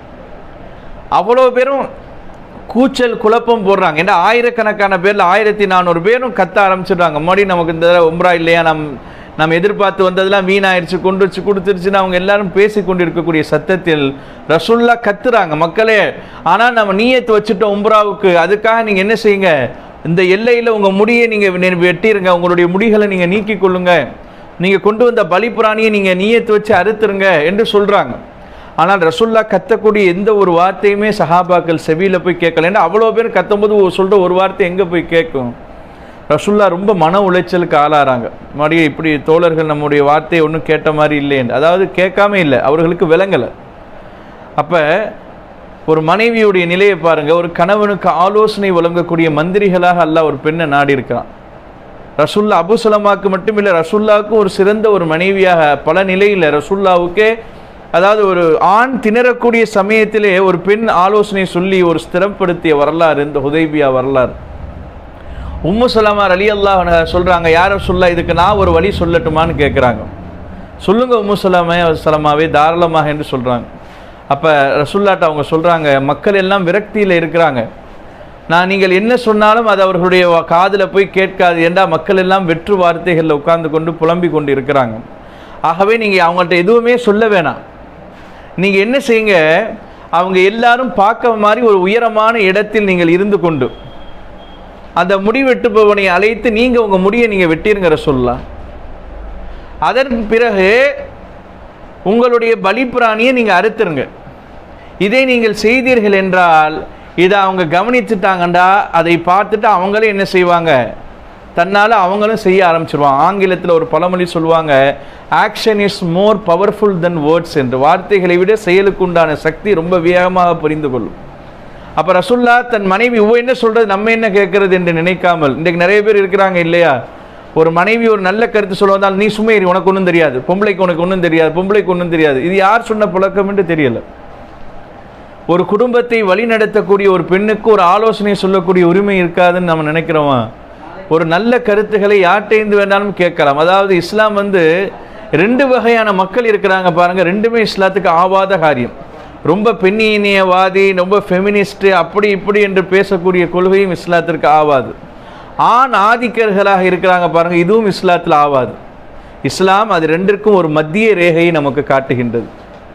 அவ்வளோ பேரும் கூச்சல் குழப்பம் போடுறாங்க ஏன்னா ஆயிரக்கணக்கான பேரில் ஆயிரத்தி நானூறு பேரும் கத்த ஆரம்பிச்சிடுறாங்க மறுபடியும் நமக்கு இந்த தடவை உம்ரா இல்லையா நம் நம்ம எதிர்பார்த்து வந்ததெல்லாம் வீணாயிருச்சு கொண்டுருச்சு கொடுத்துருச்சுன்னு அவங்க எல்லாரும் பேசி கொண்டிருக்கக்கூடிய சத்தத்தில் ரசுல்லா கத்துறாங்க மக்களே ஆனால் நம்ம நீயத்து வச்சுட்டோம் உம்ராவுக்கு அதுக்காக நீங்கள் என்ன செய்யுங்க இந்த எல்லையில் உங்கள் முடியை நீங்கள் வெட்டிருங்க உங்களுடைய முடிகளை நீங்கள் நீக்கி கொள்ளுங்க நீங்கள் கொண்டு வந்த பலி பிராணியை நீங்கள் நீயத்து வச்சு அறுத்துருங்க என்று சொல்கிறாங்க ஆனால் ரசுல்லா கத்தக்கூடிய எந்த ஒரு வார்த்தையுமே சஹாபாக்கள் செவியில் போய் கேட்கல ஏன்னா அவ்வளோ பேர் கத்தும்போது சொல்கிற ஒரு வார்த்தை எங்கே போய் கேட்கும் ரசுல்லா ரொம்ப மன உளைச்சலுக்கு ஆளாகிறாங்க மறுபடியும் இப்படி தோழர்கள் நம்முடைய வார்த்தையை ஒன்றும் கேட்ட மாதிரி இல்லைன்னு அதாவது கேட்காம இல்லை அவர்களுக்கு விளங்கலை அப்போ ஒரு மனைவியுடைய நிலையை பாருங்கள் ஒரு கணவனுக்கு ஆலோசனை வழங்கக்கூடிய மந்திரிகளாக அல்லாஹ் ஒரு பெண்ணை நாடி இருக்கிறான் ரசுல்லா அபுசலமாக்கு மட்டும் இல்லை ரசுல்லாவுக்கும் ஒரு சிறந்த ஒரு மனைவியாக பல நிலையில் ரசுல்லாவுக்கே அதாவது ஒரு ஆண் திணறக்கூடிய சமயத்திலே ஒரு பெண் ஆலோசனை சொல்லி ஒரு ஸ்திரப்படுத்திய வரலாறு இந்த ஹுதைபியா வரலாறு உம்மு சலாமார் அலி அல்லாஹ் சொல்கிறாங்க யார சொல்ல இதுக்கு நான் ஒரு வழி சொல்லட்டுமான்னு கேட்குறாங்க சொல்லுங்க உம்மு சலாமே சலமாவே தாராளமாக என்று சொல்கிறாங்க அப்போ ரசுல்லாட்ட அவங்க சொல்கிறாங்க மக்கள் எல்லாம் விரக்தியில் இருக்கிறாங்க நான் நீங்கள் என்ன சொன்னாலும் அது அவர்களுடைய காதில் போய் கேட்காது ஏண்டா மக்கள் எல்லாம் வெற்று வார்த்தைகளில் உட்கார்ந்து கொண்டு புலம்பி கொண்டு இருக்கிறாங்க ஆகவே நீங்கள் அவங்கள்ட்ட எதுவுமே சொல்ல வேணாம் நீங்கள் என்ன செய்யுங்க அவங்க எல்லாரும் பார்க்க மாதிரி ஒரு உயரமான இடத்தில் நீங்கள் இருந்து கொண்டு அந்த முடி வெட்டுபவனை அழைத்து நீங்கள் உங்கள் முடியை நீங்கள் வெட்டிருங்கிற சொல்லலாம் அதற்கு பிறகு உங்களுடைய பலிப்பிராணியை நீங்கள் அறுத்துருங்க இதை நீங்கள் செய்தீர்கள் என்றால் இதை அவங்க கவனித்துட்டாங்கண்டா அதை பார்த்துட்டு அவங்களே என்ன செய்வாங்க தன்னால் அவங்களும் செய்ய ஆரம்பிச்சிருவாங்க ஆங்கிலத்தில் ஒரு பழமொழி சொல்லுவாங்க action is more powerful than words என்று வார்த்தைகளை விட செயலுக்கு உண்டான சக்தி ரொம்ப வேகமாக புரிந்து கொள்ளும் அப்போ ரசுல்லா தன் மனைவி இவ என்ன சொல்கிறது நம்ம என்ன கேட்கறது என்று நினைக்காமல் இன்றைக்கு நிறைய பேர் இருக்கிறாங்க இல்லையா ஒரு மனைவி ஒரு நல்ல கருத்து சொல்வதால் நீ சும்மா இரு, உனக்கு ஒன்றும் தெரியாது பொம்பளைக்கு உனக்கு ஒன்றும் தெரியாது பொம்பளைக்கு ஒன்றும் தெரியாது இது யார் சொன்ன புழக்கம் என்று தெரியல ஒரு குடும்பத்தை வழிநடத்தக்கூடிய ஒரு பெண்ணுக்கு ஒரு ஆலோசனை சொல்லக்கூடிய உரிமை இருக்காதுன்னு நம்ம நினைக்கிறோமா ஒரு நல்ல கருத்துக்களை யார்கிட்டேருந்து வேண்டாலும் கேட்கலாம் அதாவது இஸ்லாம் வந்து ரெண்டு வகையான மக்கள் இருக்கிறாங்க பாருங்க ரெண்டுமே இஸ்லாத்துக்கு ஆவாத காரியம் ரொம்ப பெண்ணியவாதி ரொம்ப ஃபெமினிஸ்ட் அப்படி இப்படி என்று பேசக்கூடிய கொள்கையும் இஸ்லாத்திற்கு ஆவாது ஆண் ஆதிக்கர்களாக இருக்கிறாங்க பாருங்க இதுவும் இஸ்லாத்தில் ஆவாது இஸ்லாம் அது ரெண்டிற்கும் ஒரு மத்திய ரேகையை நமக்கு காட்டுகின்றது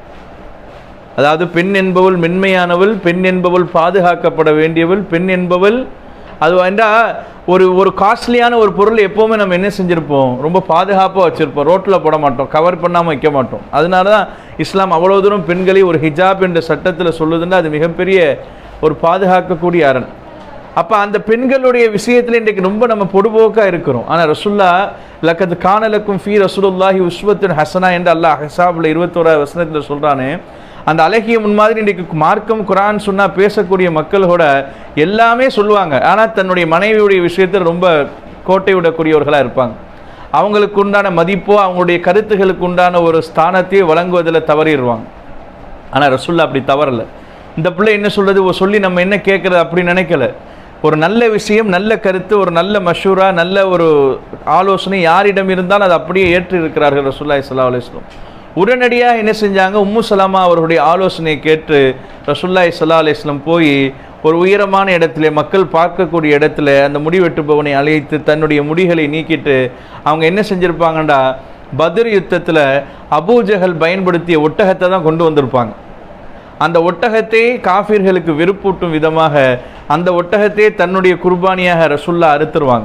அதாவது பெண் என்பவள் மென்மையானவள் பெண் என்பவள் பாதுகாக்கப்பட வேண்டியவள் பெண் என்பவள் அது என்றால் ஒரு ஒரு காஸ்ட்லியான ஒரு பொருள் எப்போவுமே நம்ம என்ன செஞ்சுருப்போம் ரொம்ப பாதுகாப்பாக வச்சுருப்போம் ரோட்டில் போட மாட்டோம் கவர் பண்ணாமல் வைக்க மாட்டோம் அதனால தான் இஸ்லாம் அவ்வளோ தூரம் பெண்களை ஒரு ஹிஜாப் என்ற சட்டத்தில் சொல்லுதுன்னா அது மிகப்பெரிய ஒரு பாதுகாக்கக்கூடிய அரண் அப்போ அந்த பெண்களுடைய விஷயத்தில் இன்றைக்கு ரொம்ப நம்ம பொடுபோக்காக இருக்கிறோம் ஆனால் ரசுல்லா லக்கத்து காணலக்கும் ஃபீ ரசூலுல்லாஹி உஸ்வத்துன் ஹசனா என்று அல்லாஹ் ஹசாபில் இருபத்தோரா வசனத்தில் சொல்கிறானே அந்த அழகிய முன்மாதிரி இன்றைக்கு மார்க்கம் குரான் சொன்னால் பேசக்கூடிய மக்களோட எல்லாமே சொல்லுவாங்க ஆனால் தன்னுடைய மனைவியுடைய விஷயத்தில் ரொம்ப கோட்டை விடக்கூடியவர்களாக இருப்பாங்க அவங்களுக்கு உண்டான மதிப்போ அவங்களுடைய கருத்துகளுக்கு உண்டான ஒரு ஸ்தானத்தையோ வழங்குவதில் தவறிடுவாங்க ஆனால் ரசுல்லா அப்படி தவறலை இந்த பிள்ளை என்ன சொல்றது ஓ சொல்லி நம்ம என்ன கேட்குறது அப்படி நினைக்கல ஒரு நல்ல விஷயம் நல்ல கருத்து ஒரு நல்ல மஷூரா நல்ல ஒரு ஆலோசனை யாரிடம் இருந்தாலும் அதை அப்படியே ஏற்று இருக்கிறார்கள் ரசூல்லாய் சல்லா அலிஸ்லம் உடனடியாக என்ன செஞ்சாங்க உம்மு சலாமா அவர்களுடைய ஆலோசனையை கேட்டு ரசூல்லாய் சல்லா அலிஸ்லம் போய் ஒரு உயரமான இடத்துல மக்கள் பார்க்கக்கூடிய இடத்துல அந்த முடி வெட்டுபவனை அழைத்து தன்னுடைய முடிகளை நீக்கிட்டு அவங்க என்ன செஞ்சிருப்பாங்கடா பத்ர் யுத்தத்தில் அபூஜஹல் பயன்படுத்திய ஒட்டகத்தை தான் கொண்டு வந்திருப்பாங்க அந்த ஒட்டகத்தை காஃபிர்களுக்கு வெறுப்பூட்டும் விதமாக அந்த ஒட்டகத்தை தன்னுடைய குர்பானியாக ரசுல்லா அறுத்துருவாங்க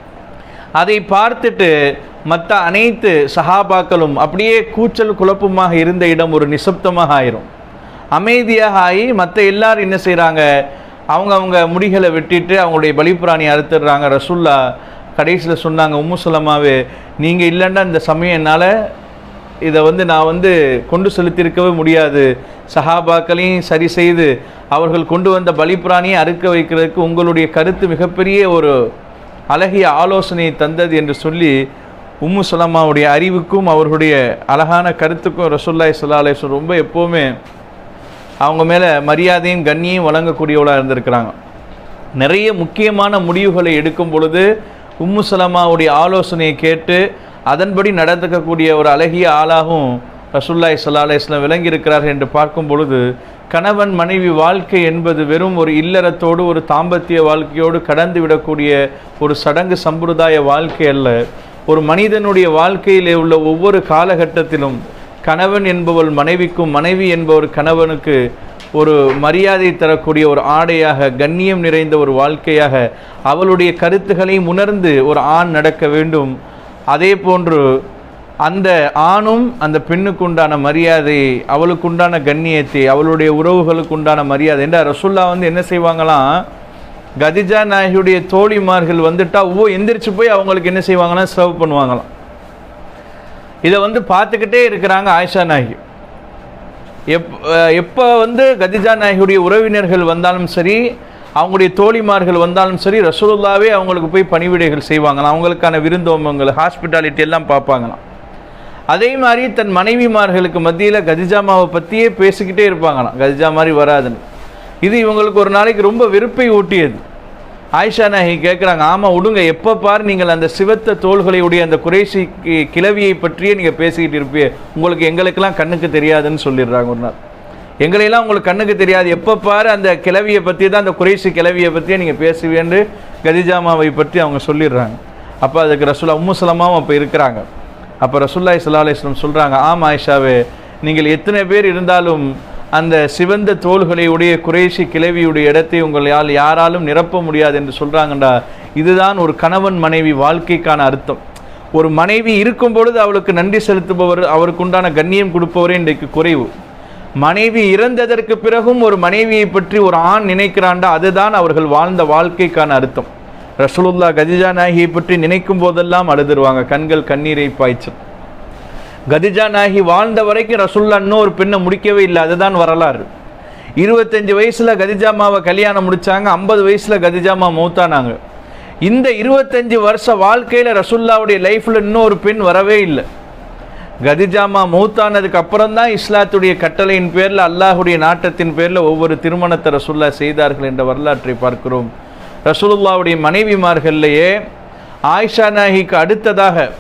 அதை பார்த்துட்டு மற்ற அனைத்து சஹாபாக்களும் அப்படியே கூச்சல் குழப்பமாக இருந்த இடம் ஒரு நிசப்தமாக ஆயிரும் அமைதியாக ஆகி மற்ற எல்லாரும் என்ன செய்கிறாங்க அவங்க அவங்க முடிகளை வெட்டிட்டு அவங்களுடைய பலிப்பிராணி அறுத்துடுறாங்க ரசுல்லா கடைசியில் சொன்னாங்க உம்மு சொல்லமாவே நீங்கள் இல்லைன்னா இந்த சமயம் என்னால் இதை வந்து நான் வந்து கொண்டு செலுத்தியிருக்கவே முடியாது சஹாபாக்களையும் சரி செய்து அவர்கள் கொண்டு வந்த பலிப்பிராணியை அறுக்க வைக்கிறதுக்கு உங்களுடைய கருத்து மிகப்பெரிய ஒரு அழகிய ஆலோசனையை தந்தது என்று சொல்லி உம்மு சலமாவுடைய அறிவுக்கும் அவர்களுடைய அழகான கருத்துக்கும் ரசூல்லாய் சல்லா அலிஸ்வரம் ரொம்ப எப்போவுமே அவங்க மேலே மரியாதையும் கண்ணியும் வழங்கக்கூடியவளாக இருந்திருக்கிறாங்க நிறைய முக்கியமான முடிவுகளை எடுக்கும் பொழுது உம்மு சலமாவுடைய ஆலோசனையை கேட்டு அதன்படி நடந்துக்கக்கூடிய ஒரு அழகிய ஆளாகவும் ரசுல்லாய் சல்லா அலிஸ்லாம் விளங்கியிருக்கிறார்கள் என்று பார்க்கும் பொழுது கணவன் மனைவி வாழ்க்கை என்பது வெறும் ஒரு இல்லறத்தோடு ஒரு தாம்பத்திய வாழ்க்கையோடு கடந்து விடக்கூடிய ஒரு சடங்கு சம்பிரதாய வாழ்க்கை அல்ல ஒரு மனிதனுடைய வாழ்க்கையிலே உள்ள ஒவ்வொரு காலகட்டத்திலும் கணவன் என்பவள் மனைவிக்கும் மனைவி என்பவர் கணவனுக்கு ஒரு மரியாதை தரக்கூடிய ஒரு ஆடையாக கண்ணியம் நிறைந்த ஒரு வாழ்க்கையாக அவளுடைய கருத்துக்களை உணர்ந்து ஒரு ஆண் நடக்க வேண்டும் அதே போன்று அந்த ஆணும் அந்த பெண்ணுக்கு உண்டான மரியாதை அவளுக்கு உண்டான கண்ணியத்தை அவளுடைய உறவுகளுக்கு உண்டான மரியாதை என்ற ரசுல்லா வந்து என்ன செய்வாங்களாம் கதிஜா நாயகியுடைய தோழிமார்கள் வந்துட்டா ஓ எந்திரிச்சு போய் அவங்களுக்கு என்ன செய்வாங்கன்னா சர்வ் பண்ணுவாங்களாம் இதை வந்து பார்த்துக்கிட்டே இருக்கிறாங்க ஆயிஷா நாயகி எப் எப்போ வந்து கதிஜா நாயகியுடைய உறவினர்கள் வந்தாலும் சரி அவங்களுடைய தோழிமார்கள் வந்தாலும் சரி ரசூலுல்லாவே அவங்களுக்கு போய் பணிவிடைகள் செய்வாங்களாம் அவங்களுக்கான விருந்தோம்பங்கள் ஹாஸ்பிட்டாலிட்டி எல்லாம் பார்ப்பாங்களாம் அதே மாதிரி தன் மனைவிமார்களுக்கு மத்தியில் கதிஜாமாவை பற்றியே பேசிக்கிட்டே இருப்பாங்களாம் கதிஜா மாதிரி வராதுன்னு இது இவங்களுக்கு ஒரு நாளைக்கு ரொம்ப வெறுப்பை ஊட்டியது ஆயிஷா நாயகி கேட்குறாங்க ஆமாம் விடுங்க எப்போ பார் நீங்கள் அந்த சிவத்த தோள்களை உடைய அந்த குறைசி கி- கிழவியை பற்றியே நீங்கள் பேசிக்கிட்டு இருப்பீங்க உங்களுக்கு எங்களுக்கெல்லாம் கண்ணுக்கு தெரியாதுன்னு சொல்லிடுறாங்க ஒரு நாள் எங்களையெல்லாம் உங்களுக்கு கண்ணுக்கு தெரியாது எப்போ பாரு அந்த கிழவியை பற்றி தான் அந்த குறைசி கிழவியை பற்றியே நீங்கள் பேசுவேன்னு கதிஜாமாவை பற்றி அவங்க சொல்லிடுறாங்க அப்போ அதுக்கு ரசூலா உம்மு சலமாவும் அப்போ இருக்கிறாங்க அப்போ ரசூல்லாய் சல்லா அலிஸ்லம் சொல்கிறாங்க ஆம் ஆயிஷாவே நீங்கள் எத்தனை பேர் இருந்தாலும் அந்த சிவந்த தோள்களை உடைய குறைசி கிழவியுடைய இடத்தை உங்களால் யாராலும் நிரப்ப முடியாது என்று சொல்கிறாங்கண்டா இதுதான் ஒரு கணவன் மனைவி வாழ்க்கைக்கான அர்த்தம் ஒரு மனைவி இருக்கும் பொழுது அவளுக்கு நன்றி செலுத்துபவர் அவருக்கு உண்டான கண்ணியம் கொடுப்பவரே இன்றைக்கு குறைவு மனைவி இறந்ததற்கு பிறகும் ஒரு மனைவியை பற்றி ஒரு ஆண் நினைக்கிறாண்டா அதுதான் அவர்கள் வாழ்ந்த வாழ்க்கைக்கான அர்த்தம் ரசூலுல்லா கதிஜா நாயகியை பற்றி நினைக்கும் போதெல்லாம் அழுதுருவாங்க கண்கள் கண்ணீரை பாய்ச்சும் கதிஜா நாயகி வாழ்ந்த வரைக்கும் ரசூல்லா இன்னும் ஒரு பெண்ணை முடிக்கவே இல்லை அதுதான் வரலாறு இருபத்தஞ்சு வயசுல கதிஜாமாவை கல்யாணம் முடிச்சாங்க ஐம்பது வயசுல கதிஜாமா மௌத்தானாங்க இந்த இருபத்தஞ்சு வருஷ வாழ்க்கையில ரசூல்லாவுடைய லைஃப்ல இன்னும் ஒரு பெண் வரவே இல்லை கதிஜாமா மௌத்தானதுக்கு அப்புறம் தான் இஸ்லாத்துடைய கட்டளையின் பேரில் அல்லாஹுடைய நாட்டத்தின் பேரில் ஒவ்வொரு திருமணத்தை ரசூல்லா செய்தார்கள் என்ற வரலாற்றை பார்க்கிறோம் ரசூலுல்லாவுடைய மனைவிமார்கள்லேயே ஆயிஷா நாயகிக்கு அடுத்ததாக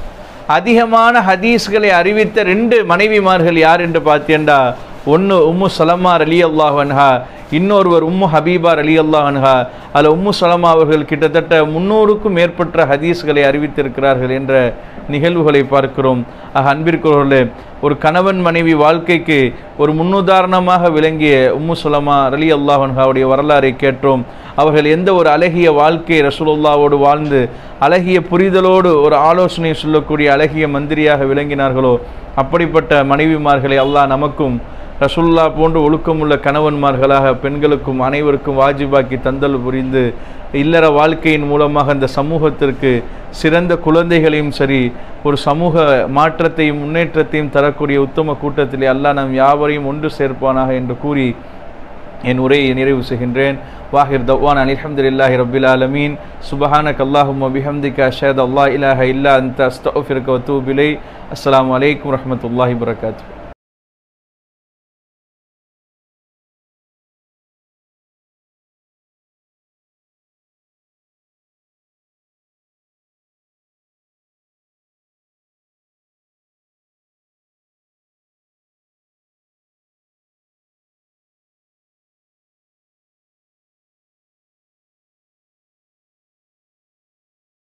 அதிகமான ஹதீஸ்களை அறிவித்த ரெண்டு மனைவிமார்கள் யார் என்று பார்த்தேன்டா ஒன்று உம்மு சலமா அலி அல்லாஹ் அன்ஹா இன்னொருவர் உம்மு ஹபீபார் அலி அல்லாஹ் அன்ஹா அதில் உம்மு சலமா அவர்கள் கிட்டத்தட்ட முன்னூறுக்கும் மேற்பட்ட ஹதீஸ்களை அறிவித்திருக்கிறார்கள் என்ற நிகழ்வுகளை பார்க்கிறோம் ஆக அன்பிற்குரியவர்களே ஒரு கணவன் மனைவி வாழ்க்கைக்கு ஒரு முன்னுதாரணமாக விளங்கிய உம்மு சுலமா அலி அல்லாஹ் அன்ஹாவுடைய வரலாறை கேட்டோம் அவர்கள் எந்த ஒரு அழகிய வாழ்க்கை ரசூலுல்லாவோடு வாழ்ந்து அழகிய புரிதலோடு ஒரு ஆலோசனை சொல்லக்கூடிய அழகிய மந்திரியாக விளங்கினார்களோ அப்படிப்பட்ட மனைவிமார்களை அல்லாஹ் நமக்கும் ரசுல்லா போன்று ஒழுக்கமுள்ள கணவன்மார்களாக பெண்களுக்கும் அனைவருக்கும் வாஜிபாக்கி தந்தல் புரிந்து இல்லற வாழ்க்கையின் மூலமாக அந்த சமூகத்திற்கு சிறந்த குழந்தைகளையும் சரி ஒரு சமூக மாற்றத்தையும் முன்னேற்றத்தையும் தரக்கூடிய உத்தம கூட்டத்திலே அல்லாஹ் நம் யாவரையும் ஒன்று சேர்ப்பானாக என்று கூறி என் உரையை நிறைவு செய்கின்றேன் வாஹிர் தவான் அல்ஹம்துலில்லாஹி ரப்பில் ஆலமீன் சுபஹானக அல்லாஹும்ம பிஹம்திக அஷ்ஹது அல்லா இலாஹ இல்லா அன்த அஸ்தக்ஃபிருக வ அத்தூபு இலைக் அஸ்ஸலாமு அலைக்கும் வரஹ்மத்துல்லாஹி வபரகாத்துஹு